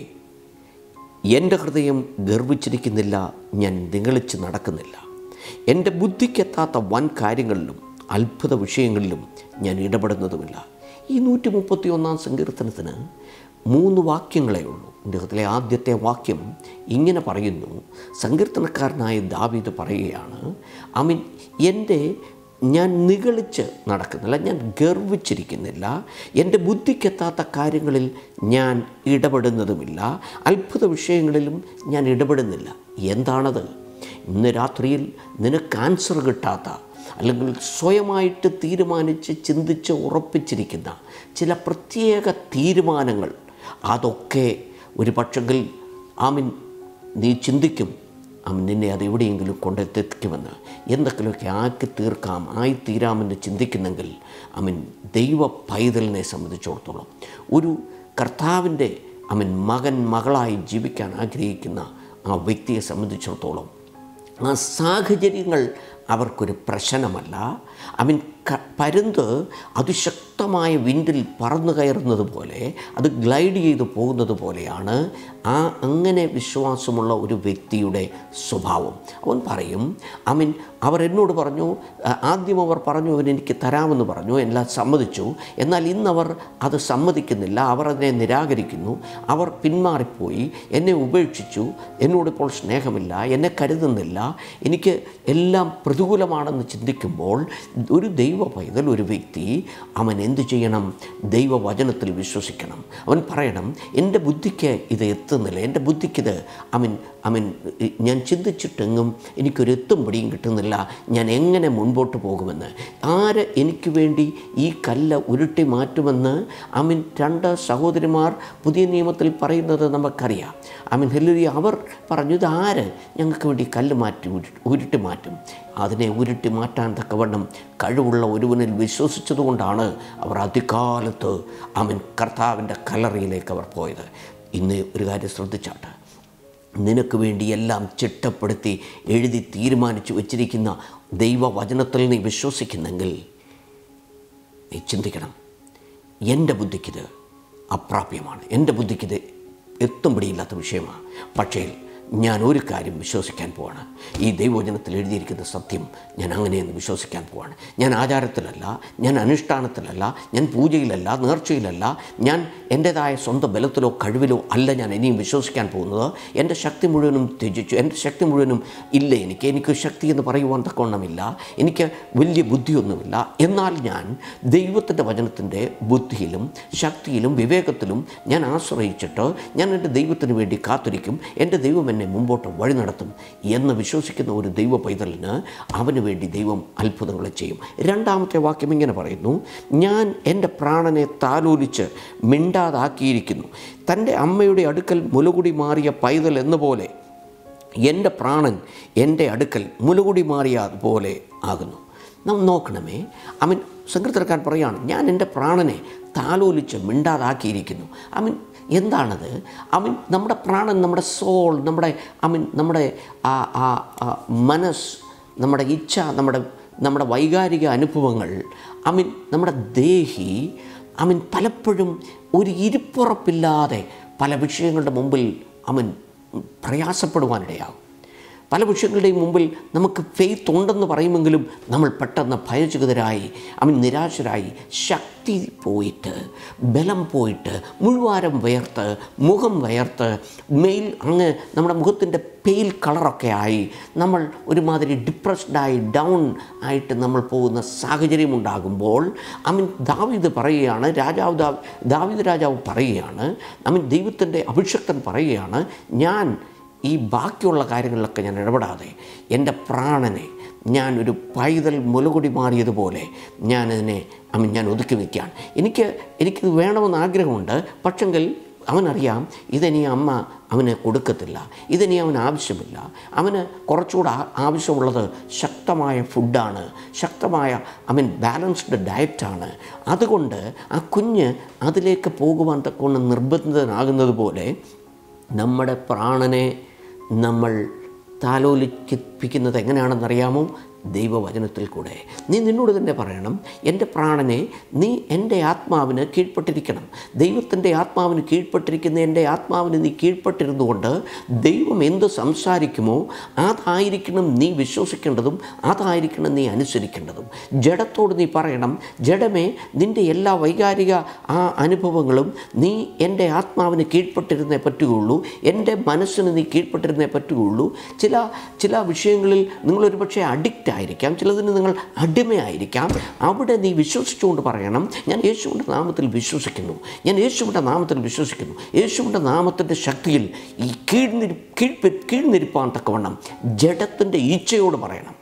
എൻ്റെ ഹൃദയം ഗർവിച്ചിരിക്കുന്നില്ല ഞാൻ നിങ്ങളിച്ച് നടക്കുന്നില്ല എൻ്റെ ബുദ്ധിക്കെത്താത്ത വൻ കാര്യങ്ങളിലും അത്ഭുത വിഷയങ്ങളിലും ഞാൻ ഇടപെടുന്നതുമില്ല ഈ നൂറ്റി മുപ്പത്തി ഒന്നാം സങ്കീർത്തനത്തിന് മൂന്ന് വാക്യങ്ങളേ ഉള്ളൂ അദ്ദേഹത്തിലെ ആദ്യത്തെ വാക്യം ഇങ്ങനെ പറയുന്നു സങ്കീർത്തനക്കാരനായ ദാവീദ് പറയുകയാണ് ഐ മീൻ എൻ്റെ ഞാൻ നിഗളിച്ച് നടക്കുന്നില്ല ഞാൻ ഗർവിച്ചിരിക്കുന്നില്ല എൻ്റെ ബുദ്ധിക്കെത്താത്ത കാര്യങ്ങളിൽ ഞാൻ ഇടപെടുന്നതുമില്ല അത്ഭുത വിഷയങ്ങളിലും ഞാൻ ഇടപെടുന്നില്ല എന്താണത് ഇന്ന് രാത്രിയിൽ നിനക്ക് ആൻസർ കിട്ടാത്ത അല്ലെങ്കിൽ സ്വയമായിട്ട് തീരുമാനിച്ച് ചിന്തിച്ച് ഉറപ്പിച്ചിരിക്കുന്ന ചില പ്രത്യേക തീരുമാനങ്ങൾ അതൊക്കെ ഒരു പക്ഷെങ്കിൽ ആമിൻ നീ ചിന്തിക്കും അവൻ നിന്നെ അത് എവിടെയെങ്കിലും കൊണ്ടെത്തിക്കുമെന്ന് എന്തൊക്കെയൊക്കെ ആക്കി തീർക്കാം ആയിത്തീരാമെന്ന് ചിന്തിക്കുന്നെങ്കിൽ അവൻ ദൈവ പൈതലിനെ സംബന്ധിച്ചിടത്തോളം ഒരു കർത്താവിൻ്റെ അവൻ മകൻ മകളായി ജീവിക്കാൻ ആഗ്രഹിക്കുന്ന ആ വ്യക്തിയെ സംബന്ധിച്ചിടത്തോളം ആ സാഹചര്യങ്ങൾ അവർക്കൊരു പ്രശ്നമല്ല അവൻ ക പരുന്ത് അതിശക്തമായ വിൻഡിൽ പറന്നു കയറുന്നത് പോലെ അത് ഗ്ലൈഡ് ചെയ്ത് പോകുന്നത് പോലെയാണ് ആ അങ്ങനെ വിശ്വാസമുള്ള ഒരു വ്യക്തിയുടെ സ്വഭാവം അവൻ പറയും അവൻ അവർ എന്നോട് പറഞ്ഞു "ആ- ആദ്യം അവർ പറഞ്ഞു അവൻ എനിക്ക് തരാമെന്ന് പറഞ്ഞു എല്ലാം സമ്മതിച്ചു എന്നാൽ ഇന്നവർ അത് സമ്മതിക്കുന്നില്ല അവർ അതിനെ നിരാകരിക്കുന്നു അവർ പിന്മാറിപ്പോയി എന്നെ ഉപേക്ഷിച്ചു എന്നോടിപ്പോൾ സ്നേഹമില്ല എന്നെ കരുതുന്നില്ല എനിക്ക് എല്ലാം പ്രതികൂലമാണെന്ന് ചിന്തിക്കുമ്പോൾ ഒരു ദൈവ പൈതൽ ഒരു വ്യക്തി അവൻ എന്തു ചെയ്യണം ദൈവവചനത്തിൽ വിശ്വസിക്കണം അവൻ പറയണം എൻ്റെ ബുദ്ധിക്ക് ഇത് എത്തുന്നില്ല എൻ്റെ ബുദ്ധിക്കിത് അവൻ അവൻ ഞാൻ ചിന്തിച്ചിട്ടെങ്ങും എനിക്കൊരു എത്തും പിടിയും കിട്ടുന്നില്ല ഞാൻ എങ്ങനെ മുൻപോട്ട് പോകുമെന്ന് ആര് എനിക്ക് വേണ്ടി ഈ കല്ല് ഉരുട്ടി മാറ്റുമെന്ന് അമിൻ രണ്ട് സഹോദരിമാർ പുതിയ നിയമത്തിൽ പറയുന്നത് നമുക്കറിയാം അമിൻ ഹെല്ലുരി അവർ പറഞ്ഞു ഇത് ആര് ഞങ്ങൾക്ക് വേണ്ടി കല്ല് മാറ്റി ഉരു- ഉരുട്ടി മാറ്റും അതിനെ ഉരുട്ടി മാറ്റാൻ തക്കവണ്ണം കഴിവുള്ള ഒരുവനിൽ വിശ്വസിച്ചതുകൊണ്ടാണ് അവർ അതികാലത്ത് അമിൻ കർത്താവിൻ്റെ കല്ലറയിലേക്ക് അവർ പോയത് ഇന്ന് ഒരു കാര്യം ശ്രദ്ധിച്ചാട്ട് നിനക്ക് വേണ്ടി എല്ലാം ചിട്ടപ്പെടുത്തി എഴുതി തീരുമാനിച്ചു വച്ചിരിക്കുന്ന ദൈവവചനത്തിൽ നീ വിശ്വസിക്കുന്നെങ്കിൽ നീ ചിന്തിക്കണം എൻ്റെ ബുദ്ധിക്കിത് അപ്രാപ്യമാണ് എൻ്റെ ബുദ്ധിക്കിത് എത്തും പിടിയില്ലാത്ത വിഷയമാണ് പക്ഷേ ഞാൻ ഒരു കാര്യം വിശ്വസിക്കാൻ പോവാണ് ഈ ദൈവവചനത്തിൽ എഴുതിയിരിക്കുന്ന സത്യം ഞാൻ അങ്ങനെയെന്ന് വിശ്വസിക്കാൻ പോവാണ് ഞാൻ ആചാരത്തിലല്ല ഞാൻ അനുഷ്ഠാനത്തിലല്ല ഞാൻ പൂജയിലല്ല നേർച്ചയിലല്ല ഞാൻ എൻ്റേതായ സ്വന്തം ബലത്തിലോ കഴിവിലോ അല്ല ഞാൻ ഇനിയും വിശ്വസിക്കാൻ പോകുന്നത് എൻ്റെ ശക്തി മുഴുവനും ത്യജിച്ചു എൻ്റെ ശക്തി മുഴുവനും ഇല്ല എനിക്ക് എനിക്ക് ശക്തി എന്ന് പറയുവാൻ തക്കവണ്ണമില്ല എനിക്ക് വലിയ ബുദ്ധിയൊന്നുമില്ല എന്നാൽ ഞാൻ ദൈവത്തിൻ്റെ വചനത്തിൻ്റെ ബുദ്ധിയിലും ശക്തിയിലും വിവേകത്തിലും ഞാൻ ആശ്രയിച്ചിട്ട് ഞാൻ എൻ്റെ ദൈവത്തിന് വേണ്ടി കാത്തിരിക്കും എൻ്റെ ദൈവം എന്നെ മുമ്പോട്ട് വഴി നടത്തും എന്ന് വിശ്വസിക്കുന്ന ഒരു ദൈവ പൈതലിന് അവന് വേണ്ടി ദൈവം അത്ഭുതങ്ങൾ ചെയ്യും രണ്ടാമത്തെ വാക്യം ഇങ്ങനെ പറയുന്നു ഞാൻ എൻ്റെ പ്രാണനെ താലോലിച്ച് മിണ്ടാതാക്കിയിരിക്കുന്നു തൻ്റെ അമ്മയുടെ അടുക്കൽ മുലകുടി മാറിയ പൈതൽ എന്ന പോലെ എൻ്റെ പ്രാണൻ എൻ്റെ അടുക്കൽ മുലകുടി മാറിയ പോലെ ആകുന്നു നാം നോക്കണമേ അവൻ സങ്കീർത്തനക്കാരൻ പറയാണ് ഞാൻ എൻ്റെ പ്രാണനെ താലോലിച്ച് മിണ്ടാതാക്കിയിരിക്കുന്നു അവൻ എന്താണത് അവൻ നമ്മുടെ പ്രാണൻ നമ്മുടെ സോൾ നമ്മുടെ അവൻ നമ്മുടെ ആ ആ ആ മനസ്സ് നമ്മുടെ ഇച്ഛ നമ്മുടെ നമ്മുടെ വൈകാരിക അനുഭവങ്ങൾ അവൻ നമ്മുടെ ദേഹി അവൻ പലപ്പോഴും ഒരു ഇരിപ്പുറപ്പില്ലാതെ പല വിഷയങ്ങളുടെ മുമ്പിൽ അവൻ പ്രയാസപ്പെടുവാനിടയാകും പല വിഷയങ്ങളുടെയും മുമ്പിൽ നമുക്ക് ഫെയ്ത്ത് ഉണ്ടെന്ന് പറയുമെങ്കിലും നമ്മൾ പെട്ടെന്ന് ഭയചകിതരായി അവൻ നിരാശരായി ശക്തി പോയിട്ട് ബലം പോയിട്ട് മുഴുവാരം വയർത്ത് മുഖം വയർത്ത് മെയിൽ അങ്ങ് നമ്മുടെ മുഖത്തിൻ്റെ പെയിൽ കളറൊക്കെ ആയി നമ്മൾ ഒരുമാതിരി ഡിപ്രസ്ഡായി ഡൗൺ ആയിട്ട് നമ്മൾ പോകുന്ന സാഹചര്യം ഉണ്ടാകുമ്പോൾ അവൻ ദാവിദ് പറയുകയാണ് രാജാവ് ദാ ദാവിദ് രാജാവ് പറയുകയാണ് അവൻ ദൈവത്തിൻ്റെ അഭിഷക്തൻ പറയുകയാണ് ഞാൻ ഈ ബാക്കിയുള്ള കാര്യങ്ങളിലൊക്കെ ഞാൻ ഇടപെടാതെ എൻ്റെ പ്രാണനെ ഞാൻ ഒരു പൈതൽ മുലകുടി മാറിയതുപോലെ ഞാനതിനെ അവൻ ഞാൻ ഒതുക്കി വയ്ക്കുകയാണ് എനിക്ക് എനിക്കിത് വേണമെന്ന് ആഗ്രഹമുണ്ട് പക്ഷെങ്കിൽ അവനറിയാം ഇതെനി അമ്മ അവന് കൊടുക്കത്തില്ല ഇതെനി അവന് ആവശ്യമില്ല അവന് കുറച്ചുകൂടെ ആ- ആവശ്യമുള്ളത് ശക്തമായ ഫുഡാണ് ശക്തമായ അവൻ ബാലൻസ്ഡ് ഡയറ്റാണ് അതുകൊണ്ട് ആ കുഞ്ഞ് അതിലേക്ക് പോകുവാൻ തക്കൊണ്ട് നിർബന്ധിതനാകുന്നത് പോലെ നമ്മുടെ പ്രാണനെ നമ്മൾ താലോലിപ്പിക്കുന്നത് എങ്ങനെയാണെന്നറിയാമോ ദൈവവചനത്തിൽ കൂടെ നീ നിന്നോട് തന്നെ പറയണം എൻ്റെ പ്രാണനെ നീ എൻ്റെ ആത്മാവിന് കീഴ്പ്പെട്ടിരിക്കണം ദൈവത്തിൻ്റെ ആത്മാവിന് കീഴ്പ്പെട്ടിരിക്കുന്ന എൻ്റെ ആത്മാവിന് നീ കീഴ്പ്പെട്ടിരുന്നുകൊണ്ട് ദൈവം എന്ത് സംസാരിക്കുമോ അതായിരിക്കണം നീ വിശ്വസിക്കേണ്ടതും അതായിരിക്കണം നീ അനുസരിക്കേണ്ടതും ജഡത്തോട് നീ പറയണം ജഡമേ നിൻ്റെ എല്ലാ വൈകാരിക ആ അനുഭവങ്ങളും നീ എൻ്റെ ആത്മാവിന് കീഴ്പ്പെട്ടിരുന്നേ പറ്റുകയുള്ളൂ എൻ്റെ മനസ്സിന് നീ കീഴ്പ്പെട്ടിരുന്നേ പറ്റുകയുള്ളൂ ചില ചില വിഷയങ്ങളിൽ നിങ്ങളൊരു പക്ഷേ അഡിക്റ്റ് ആയിരിക്കാം ചിലതിന് നിങ്ങൾ അടിമയായിരിക്കാം അവിടെ നീ വിശ്വസിച്ചുകൊണ്ട് പറയണം ഞാൻ യേശുവിൻ്റെ നാമത്തിൽ വിശ്വസിക്കുന്നു ഞാൻ യേശുവിൻ്റെ നാമത്തിൽ വിശ്വസിക്കുന്നു യേശുവിൻ്റെ നാമത്തിൻ്റെ ശക്തിയിൽ ഈ കീഴ്നിരി കീഴ്പ്പെ കീഴ്നിരിപ്പാൻ തക്കവണ്ണം ജഡത്തിൻ്റെ ഈച്ചയോട് പറയണം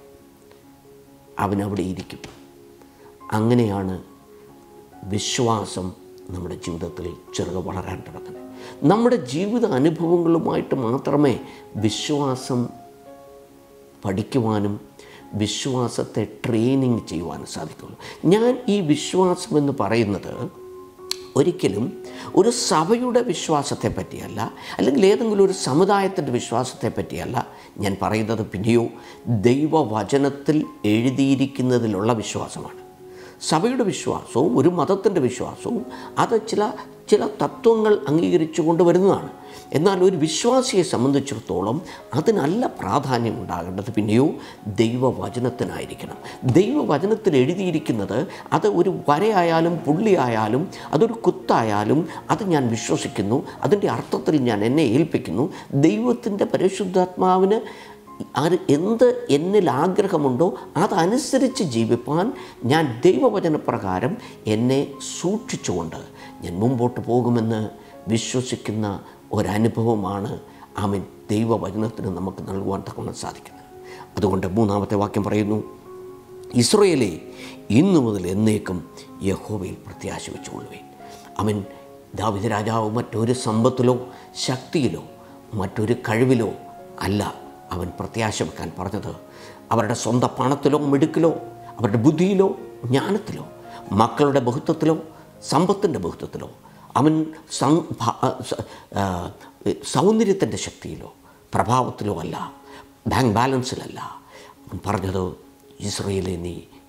അവനവിടെ ഇരിക്കും അങ്ങനെയാണ് വിശ്വാസം നമ്മുടെ ജീവിതത്തിൽ ചെറുക വളരാൻ തുടങ്ങുന്നത് നമ്മുടെ ജീവിത അനുഭവങ്ങളുമായിട്ട് മാത്രമേ വിശ്വാസം പഠിക്കുവാനും വിശ്വാസത്തെ ട്രെയിനിങ് ചെയ്യുവാനും സാധിക്കുള്ളൂ ഞാൻ ഈ വിശ്വാസം എന്ന് പറയുന്നത് ഒരിക്കലും ഒരു സഭയുടെ വിശ്വാസത്തെ പറ്റിയല്ല അല്ലെങ്കിൽ ഏതെങ്കിലും ഒരു സമുദായത്തിൻ്റെ വിശ്വാസത്തെ പറ്റിയല്ല ഞാൻ പറയുന്നത് പിന്നെയോ ദൈവവചനത്തിൽ എഴുതിയിരിക്കുന്നതിലുള്ള വിശ്വാസമാണ് സഭയുടെ വിശ്വാസവും ഒരു മതത്തിൻ്റെ വിശ്വാസവും അത് ചില ചില തത്വങ്ങൾ അംഗീകരിച്ചു കൊണ്ടുവരുന്നതാണ് എന്നാൽ ഒരു വിശ്വാസിയെ സംബന്ധിച്ചിടത്തോളം അതിനല്ല പ്രാധാന്യം ഉണ്ടാകേണ്ടത് പിന്നെയോ ദൈവവചനത്തിനായിരിക്കണം ദൈവവചനത്തിൽ എഴുതിയിരിക്കുന്നത് അത് ഒരു വരയായാലും പുള്ളിയായാലും അതൊരു കുത്തായാലും അത് ഞാൻ വിശ്വസിക്കുന്നു അതിൻ്റെ അർത്ഥത്തിൽ ഞാൻ എന്നെ ഏൽപ്പിക്കുന്നു ദൈവത്തിൻ്റെ പരിശുദ്ധാത്മാവിന് ആര് എന്ത് എന്നിൽ ആഗ്രഹമുണ്ടോ അതനുസരിച്ച് ജീവിപ്പാൻ ഞാൻ ദൈവവചനപ്രകാരം എന്നെ സൂക്ഷിച്ചുകൊണ്ട് ഞാൻ മുമ്പോട്ട് പോകുമെന്ന് വിശ്വസിക്കുന്ന ഒരനുഭവമാണ് ആമൻ ദൈവവചനത്തിന് നമുക്ക് നൽകുവാൻ തക്കണം സാധിക്കുന്നത് അതുകൊണ്ട് മൂന്നാമത്തെ വാക്യം പറയുന്നു ഇസ്രയേലെ ഇന്നു മുതൽ എന്നേക്കും യഹോവയിൽ പ്രത്യാശ വെച്ചുകൊള്ളുവേൻ അവൻ ദാവിദ രാജാവ് മറ്റൊരു സമ്പത്തിലോ ശക്തിയിലോ മറ്റൊരു കഴിവിലോ അല്ല അവൻ പ്രത്യാശ വെക്കാൻ പറഞ്ഞത് അവരുടെ സ്വന്തം പണത്തിലോ മിടുക്കിലോ അവരുടെ ബുദ്ധിയിലോ ജ്ഞാനത്തിലോ മക്കളുടെ ബഹുത്വത്തിലോ സമ്പത്തിൻ്റെ ബഹുത്വത്തിലോ അവൻ സം ഭ- ആ, സ- ആ, സൗന്ദര്യത്തിൻ്റെ ശക്തിയിലോ പ്രഭാവത്തിലോ അല്ല ബാങ്ക് ബാലൻസിലല്ല അവൻ പറഞ്ഞത് ഇസ്രയേലെ നീ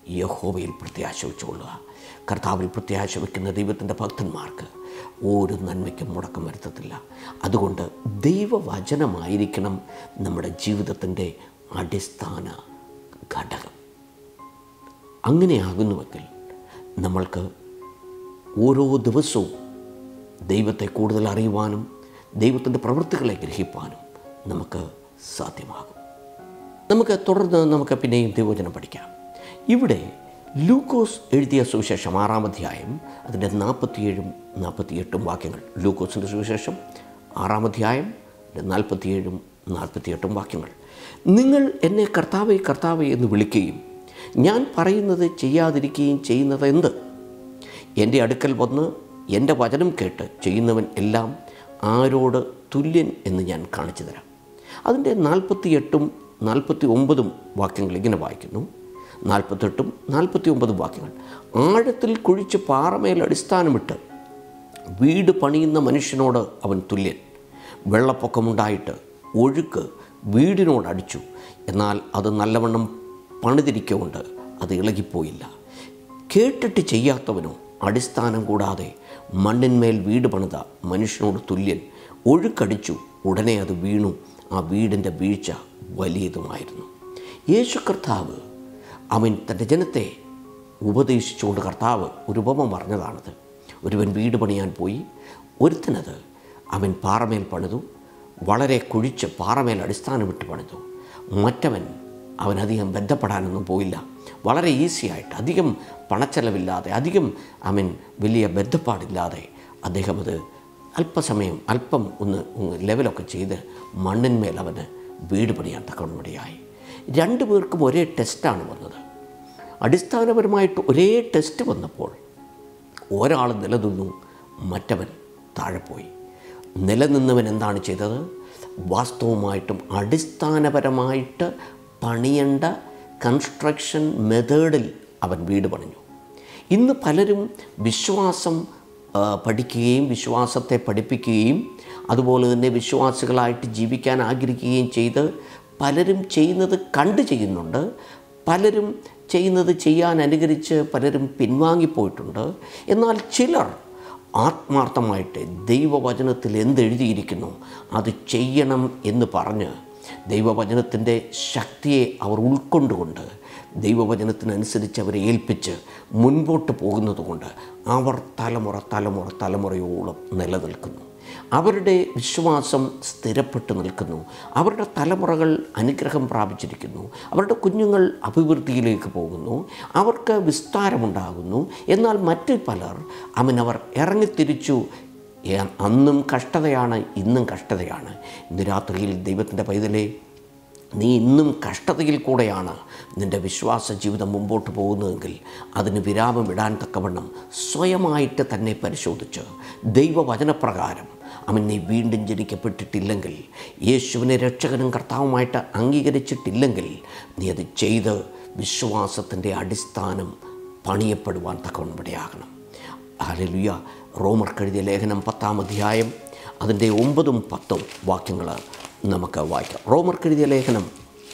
യഹോവയിൽ പ്രത്യാശ വെച്ചുകൊള്ളുക കർത്താവിൽ പ്രത്യാശ വയ്ക്കുന്ന ദൈവത്തിൻ്റെ ഭക്തന്മാർക്ക് ഒരു നന്മയ്ക്കും മുടക്കം വരുത്തത്തില്ല അതുകൊണ്ട് ദൈവവചനമായിരിക്കണം നമ്മുടെ ജീവിതത്തിൻ്റെ അടിസ്ഥാന ഘടകം അങ്ങനെയാകുന്നുവെങ്കിൽ നമ്മൾക്ക് ഓരോ ദിവസവും ദൈവത്തെ കൂടുതൽ അറിയുവാനും ദൈവത്തിൻ്റെ പ്രവൃത്തികളെ ഗ്രഹിപ്പാനും നമുക്ക് സാധ്യമാകും നമുക്ക് തുടർന്ന് നമുക്ക് പിന്നെയും ദൈവവചനം പഠിക്കാം ഇവിടെ ലൂക്കോസ് എഴുതിയ സുവിശേഷം ആറാം അധ്യായം അതിൻ്റെ നാൽപ്പത്തിയേഴും നാൽപ്പത്തിയെട്ടും വാക്യങ്ങൾ ലൂക്കോസിൻ്റെ സുവിശേഷം ആറാം അധ്യായം നാൽപ്പത്തിയേഴും നാൽപ്പത്തിയെട്ടും വാക്യങ്ങൾ നിങ്ങൾ എന്നെ കർത്താവെ കർത്താവെ എന്ന് വിളിക്കുകയും ഞാൻ പറയുന്നത് ചെയ്യാതിരിക്കുകയും ചെയ്യുന്നത് എന്ത് എൻ്റെ അടുക്കൽ വന്ന് എൻ്റെ വചനം കേട്ട് ചെയ്യുന്നവൻ എല്ലാം ആരോട് തുല്യൻ എന്ന് ഞാൻ കാണിച്ചു തരാം അതിൻ്റെ നാൽപ്പത്തിയെട്ടും നാൽപ്പത്തി ഒമ്പതും വാക്യങ്ങൾ ഇങ്ങനെ വായിക്കുന്നു നാൽപ്പത്തെട്ടും നാൽപ്പത്തി ഒമ്പതും വാക്യങ്ങൾ ആഴത്തിൽ കുഴിച്ച് പാറമേൽ അടിസ്ഥാനമിട്ട് വീട് പണിയുന്ന മനുഷ്യനോട് അവൻ തുല്യൻ വെള്ളപ്പൊക്കമുണ്ടായിട്ട് ഒഴുക്ക് വീടിനോട് അടിച്ചു എന്നാൽ അത് നല്ലവണ്ണം പണിതിരിക്കൊണ്ട് അത് ഇളകിപ്പോയില്ല കേട്ടിട്ട് ചെയ്യാത്തവനോ അടിസ്ഥാനം കൂടാതെ മണ്ണിന്മേൽ വീട് പണിത മനുഷ്യനോട് തുല്യൻ ഒഴുക്കടിച്ചു ഉടനെ അത് വീണു ആ വീടിൻ്റെ വീഴ്ച വലിയതുമായിരുന്നു യേശു കർത്താവ് അവൻ തൻ്റെ ജനത്തെ ഉപദേശിച്ചുകൊണ്ട് കർത്താവ് ഒരു ഉപമ പറഞ്ഞതാണത് ഒരുവൻ വീട് പണിയാൻ പോയി ഒരുത്തനത് അവൻ പാറമേൽ പണിതു വളരെ കുഴിച്ച് പാറമേൽ അടിസ്ഥാനമിട്ട് പണിതു മറ്റവൻ അവനധികം ബന്ധപ്പെടാനൊന്നും പോയില്ല വളരെ ഈസി ആയിട്ട് അധികം പണച്ചെലവില്ലാതെ അധികം അവൻ വലിയ ബന്ധപ്പാടില്ലാതെ അദ്ദേഹം അത് അല്പസമയം അല്പം ഒന്ന് ലെവലൊക്കെ ചെയ്ത് മണ്ണിന്മേൽ അവന് വീട് പണിയാൻ തക്കവണ്ണമടിയായി രണ്ടു പേർക്കും ഒരേ ടെസ്റ്റാണ് വന്നത് അടിസ്ഥാനപരമായിട്ട് ഒരേ ടെസ്റ്റ് വന്നപ്പോൾ ഒരാൾ നിലനിന്നു മറ്റവൻ താഴെ പോയി നിലനിന്നവൻ എന്താണ് ചെയ്തത് വാസ്തവമായിട്ടും അടിസ്ഥാനപരമായിട്ട് പണിയേണ്ട കൺസ്ട്രക്ഷൻ മെത്തേഡിൽ അവൻ വീട് പണിഞ്ഞു ഇന്ന് പലരും വിശ്വാസം ആ, പഠിക്കുകയും വിശ്വാസത്തെ പഠിപ്പിക്കുകയും അതുപോലെ തന്നെ വിശ്വാസികളായിട്ട് ജീവിക്കാൻ ആഗ്രഹിക്കുകയും ചെയ്ത് പലരും ചെയ്യുന്നത് കണ്ടു ചെയ്യുന്നുണ്ട് പലരും ചെയ്യുന്നത് ചെയ്യാൻ അനുകരിച്ച് പലരും പിൻവാങ്ങിപ്പോയിട്ടുണ്ട് എന്നാൽ ചിലർ ആത്മാർത്ഥമായിട്ട് ദൈവവചനത്തിൽ എന്തെഴുതിയിരിക്കുന്നു അത് ചെയ്യണം എന്ന് പറഞ്ഞ് ദൈവവചനത്തിൻ്റെ ശക്തിയെ അവർ ഉൾക്കൊണ്ടുകൊണ്ട് ദൈവവചനത്തിനനുസരിച്ച് അവരെ ഏൽപ്പിച്ച് മുൻപോട്ട് പോകുന്നത് കൊണ്ട് അവർ തലമുറ തലമുറ തലമുറയോളം നിലനിൽക്കുന്നു അവരുടെ വിശ്വാസം സ്ഥിരപ്പെട്ടു നിൽക്കുന്നു അവരുടെ തലമുറകൾ അനുഗ്രഹം പ്രാപിച്ചിരിക്കുന്നു അവരുടെ കുഞ്ഞുങ്ങൾ അഭിവൃദ്ധിയിലേക്ക് പോകുന്നു അവർക്ക് വിസ്താരമുണ്ടാകുന്നു എന്നാൽ മറ്റു പലർ അവനവർ ഇറങ്ങിത്തിരിച്ചു ഏ- അന്നും കഷ്ടതയാണ് ഇന്നും കഷ്ടതയാണ് ഇന്ന് രാത്രിയിൽ ദൈവത്തിൻ്റെ പൈതലേ നീ ഇന്നും കഷ്ടതയിൽ കൂടെയാണ് നിൻ്റെ വിശ്വാസ ജീവിതം മുമ്പോട്ട് പോകുന്നതെങ്കിൽ അതിന് വിരാമം ഇടാൻ തക്കവണ്ണം സ്വയമായിട്ട് തന്നെ പരിശോധിച്ച് ദൈവവചനപ്രകാരം അവൻ നീ വീണ്ടും ജനിക്കപ്പെട്ടിട്ടില്ലെങ്കിൽ യേശുവിനെ രക്ഷകനും കർത്താവുമായിട്ട് അംഗീകരിച്ചിട്ടില്ലെങ്കിൽ നീ അത് ചെയ്ത് വിശ്വാസത്തിൻ്റെ അടിസ്ഥാനം പണിയപ്പെടുവാൻ തക്കവണ്ണം ഇടയാകണം ഹല്ലേലൂയ റോമർ കഴുതിയ ലേഖനം പത്താം അധ്യായം അതിൻ്റെ ഒമ്പതും പത്തും വാക്യങ്ങൾ നമുക്ക് വായിക്കാം റോമർ കഴുതിയ ലേഖനം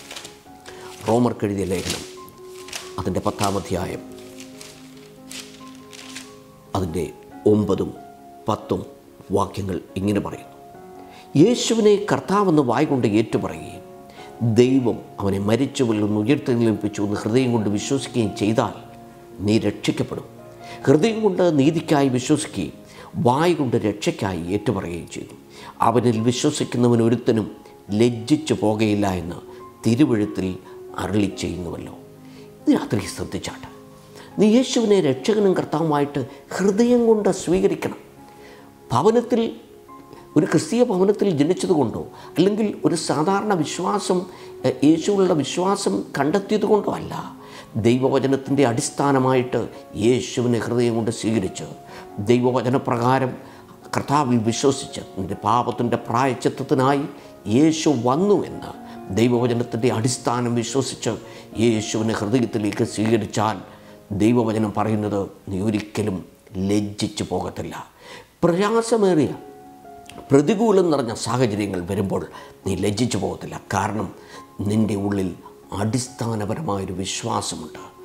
റോമർ കഴുതിയ ലേഖനം അതിൻ്റെ പത്താം അധ്യായം അതിൻ്റെ ഒമ്പതും പത്തും വാക്യങ്ങൾ ഇങ്ങനെ പറയുന്നു യേശുവിനെ കർത്താവെന്ന് വായ്കൊണ്ട് ഏറ്റുപറയുകയും ദൈവം അവനെ മരിച്ചവരിൽ നിന്ന് ഉയർത്തെഴുന്നേൽപ്പിച്ചു എന്ന് ഹൃദയം കൊണ്ട് വിശ്വസിക്കുകയും ചെയ്താൽ നീ രക്ഷിക്കപ്പെടും ഹൃദയം കൊണ്ട് നീതിക്കായി വിശ്വസിക്കുകയും വായ് കൊണ്ട് രക്ഷയ്ക്കായി ഏറ്റുപറയുകയും ചെയ്തു അവനിൽ വിശ്വസിക്കുന്നവൻ ഒരുത്തനും ലജ്ജിച്ചു പോകയില്ല എന്ന് തിരുവഴുത്തിൽ അരളി ചെയ്യുന്നുവല്ലോ ഇത് രാത്രി ശ്രദ്ധിച്ചാട്ട് നീ യേശുവിനെ രക്ഷകനും കർത്താവുമായിട്ട് ഹൃദയം കൊണ്ട് സ്വീകരിക്കണം ഭവനത്തിൽ ഒരു ക്രിസ്തീയ ഭവനത്തിൽ ജനിച്ചതുകൊണ്ടോ അല്ലെങ്കിൽ ഒരു സാധാരണ വിശ്വാസം എ, യേശുവിലുള്ള വിശ്വാസം കണ്ടെത്തിയത് കൊണ്ടോ അല്ല ദൈവവചനത്തിൻ്റെ അടിസ്ഥാനമായിട്ട് യേശുവിനെ ഹൃദയം കൊണ്ട് സ്വീകരിച്ച് ദൈവവചനപ്രകാരം കർത്താവിൽ വിശ്വസിച്ച് നിൻ്റെ പാപത്തിൻ്റെ പ്രായച്ചിത്തത്തിനായി യേശു വന്നു എന്ന് ദൈവവചനത്തിൻ്റെ അടിസ്ഥാനം വിശ്വസിച്ച് യേശുവിനെ ഹൃദയത്തിലേക്ക് സ്വീകരിച്ചാൽ ദൈവവചനം പറയുന്നത് നീ ഒരിക്കലും ലജ്ജിച്ചു പോകത്തില്ല പ്രയാസമേറിയ പ്രതികൂലം നിറഞ്ഞ സാഹചര്യങ്ങൾ വരുമ്പോൾ നീ ലജ്ജിച്ചു പോകത്തില്ല കാരണം നിൻ്റെ ഉള്ളിൽ അടിസ്ഥാനപരമായൊരു വിശ്വാസമുണ്ട്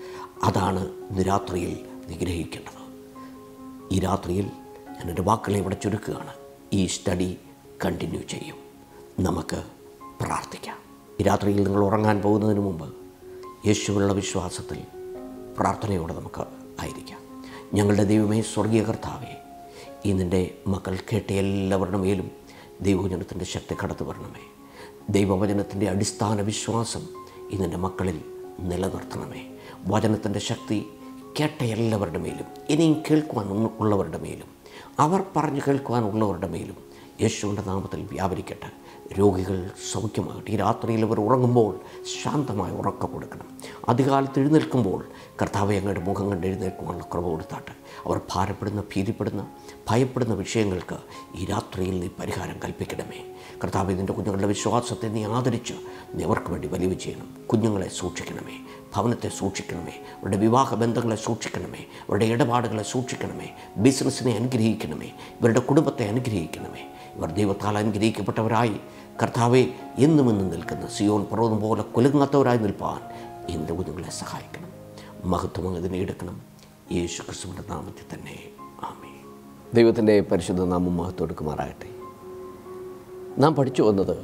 അതാണ് ഇന്ന് രാത്രിയിൽ നിഗ്രഹിക്കേണ്ടത് ഈ രാത്രിയിൽ ഞാൻ എൻ്റെ വാക്കുകളെ ഇവിടെ ചുരുക്കുകയാണ് ഈ സ്റ്റഡി കണ്ടിന്യൂ ചെയ്യും നമുക്ക് പ്രാർത്ഥിക്കാം ഈ രാത്രിയിൽ നിങ്ങൾ ഉറങ്ങാൻ പോകുന്നതിന് മുമ്പ് യേശുവിനുള്ള വിശ്വാസത്തിൽ പ്രാർത്ഥനയോടെ നമുക്ക് ആയിരിക്കാം ഞങ്ങളുടെ ദൈവമേ സ്വർഗീയ കർത്താവേ ഈ നിൻ്റെ മക്കൾ കേട്ട എല്ലാവരുടെ മേലും ദൈവവചനത്തിൻ്റെ ശക്തി കടന്നു വരണമേ ദൈവവചനത്തിൻ്റെ അടിസ്ഥാന വിശ്വാസം ഈ നിൻ്റെ മക്കളിൽ നിലനിർത്തണമേ വചനത്തിൻ്റെ ശക്തി കേട്ട എല്ലാവരുടെ മേലും ഇനിയും കേൾക്കുവാൻ ഉള്ളവരുടെ മേലും അവർ പറഞ്ഞു കേൾക്കുവാനുള്ളവരുടെ മേലും യേശുവിൻ്റെ നാമത്തിൽ വ്യാപരിക്കട്ടെ രോഗികൾ സൗഖ്യമാകട്ടെ ഈ രാത്രിയിൽ അവർ ഉറങ്ങുമ്പോൾ ശാന്തമായ ഉറക്കം കൊടുക്കണം അധികാലത്ത് എഴുന്നേൽക്കുമ്പോൾ കർത്താവ് അങ്ങയുടെ മുഖം കണ്ട് എഴുന്നേൽക്കുവാനുള്ള കുറവ് കൊടുത്താട്ട് അവർ ഭാരപ്പെടുന്ന ഭീതിപ്പെടുന്ന ഭയപ്പെടുന്ന വിഷയങ്ങൾക്ക് ഈ രാത്രിയിൽ നീ പരിഹാരം കൽപ്പിക്കണമേ കർത്താവ് ഇതിൻ്റെ കുഞ്ഞുങ്ങളുടെ വിശ്വാസത്തെ നീ ആദരിച്ച് നീ അവർക്ക് വേണ്ടി വലിവ് ചെയ്യണം കുഞ്ഞുങ്ങളെ സൂക്ഷിക്കണമേ ഭവനത്തെ സൂക്ഷിക്കണമേ അവരുടെ വിവാഹ ബന്ധങ്ങളെ സൂക്ഷിക്കണമേ അവരുടെ ഇടപാടുകളെ സൂക്ഷിക്കണമേ ബിസിനസ്സിനെ അനുഗ്രഹിക്കണമേ ഇവരുടെ കുടുംബത്തെ അനുഗ്രഹിക്കണമേ ഇവർ ദൈവത്താൽ അനുഗ്രഹിക്കപ്പെട്ടവരായി കർത്താവെ എന്നും എന്നും നിൽക്കുന്ന സിയോൻ പർവ്വതം പോലെ കുലുങ്ങാത്തവരായി നിൽപ്പാൻ എൻ്റെ കുഞ്ഞുങ്ങളെ സഹായിക്കണം മഹത്വം ഇതിനെ എടുക്കണം യേശു ക്രിസ്തുവിൻ്റെ നാമത്തിൽ തന്നെ ആമേ ദൈവത്തിൻ്റെ പരിശുദ്ധ നാമം മഹത്വം എടുക്കുമാറാകട്ടെ നാം പഠിച്ചു വന്നത്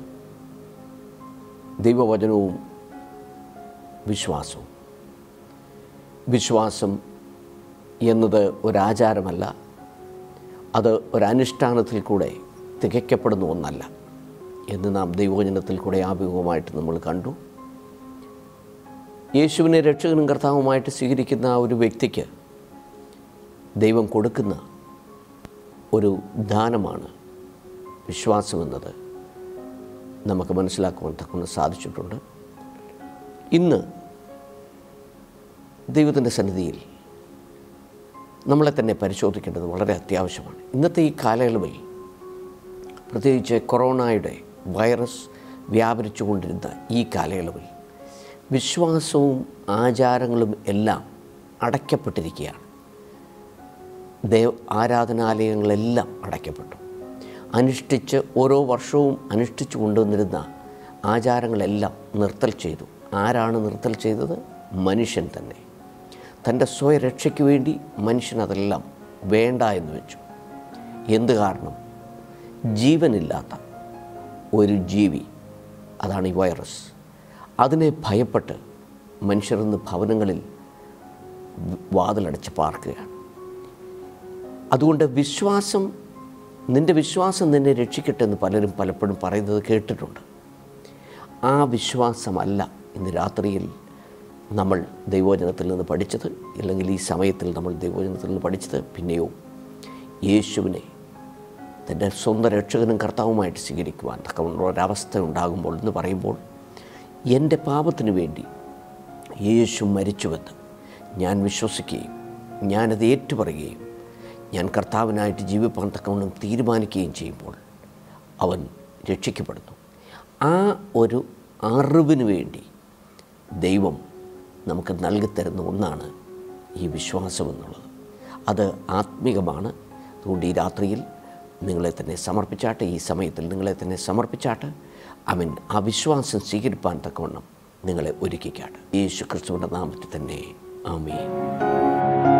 ദൈവവചനവും വിശ്വാസവും വിശ്വാസം എന്നത് ഒരാചാരമല്ല അത് ഒരനുഷ്ഠാനത്തിൽ കൂടെ തികയ്ക്കപ്പെടുന്ന ഒന്നല്ല എന്ന് നാം ദൈവവചനത്തിൽ കൂടെ ആഭിമുഖമായിട്ട് നമ്മൾ കണ്ടു യേശുവിനെ രക്ഷകനും കർത്താവുമായിട്ട് സ്വീകരിക്കുന്ന ആ ഒരു വ്യക്തിക്ക് ദൈവം കൊടുക്കുന്ന ഒരു ദാനമാണ് വിശ്വാസമെന്നത് നമുക്ക് മനസ്സിലാക്കുവാൻ തക്കൊണ്ട് സാധിച്ചിട്ടുണ്ട് ഇന്ന് ദൈവത്തിൻ്റെ സന്നിധിയിൽ നമ്മളെ തന്നെ പരിശോധിക്കേണ്ടത് വളരെ അത്യാവശ്യമാണ് ഇന്നത്തെ ഈ കാലയളവിൽ പ്രത്യേകിച്ച് കൊറോണയുടെ വൈറസ് വ്യാപരിച്ചു കൊണ്ടിരുന്ന ഈ കാലയളവിൽ വിശ്വാസവും ആചാരങ്ങളും എല്ലാം അടയ്ക്കപ്പെട്ടിരിക്കുകയാണ് ദേവ് ആരാധനാലയങ്ങളെല്ലാം അടയ്ക്കപ്പെട്ടു അനുഷ്ഠിച്ച് ഓരോ വർഷവും അനുഷ്ഠിച്ചു കൊണ്ടുവന്നിരുന്ന ആചാരങ്ങളെല്ലാം നിർത്തൽ ചെയ്തു ആരാണ് നിർത്തൽ ചെയ്തത് മനുഷ്യൻ തന്നെ തൻ്റെ സ്വയരക്ഷയ്ക്ക് വേണ്ടി മനുഷ്യൻ അതെല്ലാം വേണ്ട എന്ന് വെച്ചു എന്ത് കാരണം ജീവനില്ലാത്ത ഒരു ജീവി അതാണ് ഈ വൈറസ് അതിനെ ഭയപ്പെട്ട് മനുഷ്യർ ഇന്ന് ഭവനങ്ങളിൽ വാതിലടച്ച് പാർക്കുകയാണ് അതുകൊണ്ട് വിശ്വാസം നിൻ്റെ വിശ്വാസം നിന്നെ രക്ഷിക്കട്ടെ എന്ന് പലരും പലപ്പോഴും പറയുന്നത് കേട്ടിട്ടുണ്ട് ആ വിശ്വാസമല്ല ഇന്ന് രാത്രിയിൽ നമ്മൾ ദൈവവചനത്തിൽ നിന്ന് പഠിച്ചത് അല്ലെങ്കിൽ ഈ സമയത്തിൽ നമ്മൾ ദൈവവചനത്തിൽ നിന്ന് പഠിച്ചത് പിന്നെയോ യേശുവിനെ തൻ്റെ സ്വന്തം രക്ഷകനും കർത്താവുമായിട്ട് സ്വീകരിക്കുവാൻ തക്കമുള്ള ഒരവസ്ഥ ഉണ്ടാകുമ്പോൾ എന്ന് പറയുമ്പോൾ എൻ്റെ പാപത്തിന് വേണ്ടി യേശു മരിച്ചുവെന്ന് ഞാൻ വിശ്വസിക്കുകയും ഞാനത് ഏറ്റുപറയുകയും ഞാൻ കർത്താവിനായിട്ട് ജീവിപ്പാൻ തക്കവണ്ണം തീരുമാനിക്കുകയും ചെയ്യുമ്പോൾ അവൻ രക്ഷിക്കപ്പെടുന്നു ആ ഒരു അറിവിന് വേണ്ടി ദൈവം നമുക്ക് നൽകിത്തരുന്ന ഒന്നാണ് ഈ വിശ്വാസം എന്നുള്ളത് അത് ആത്മീകമാണ് അതുകൊണ്ട് ഈ രാത്രിയിൽ നിങ്ങളെ തന്നെ സമർപ്പിച്ചാട്ട് ഈ സമയത്തിൽ നിങ്ങളെ തന്നെ സമർപ്പിച്ചാട്ട് അവൻ ആ വിശ്വാസം സ്വീകരിപ്പാൻ തക്കവണ്ണം നിങ്ങളെ ഒരുക്കിക്കാട്ട് യേശു ക്രിസ്തുവിൻ്റെ നാമത്തിൽ തന്നെ ആമീൻ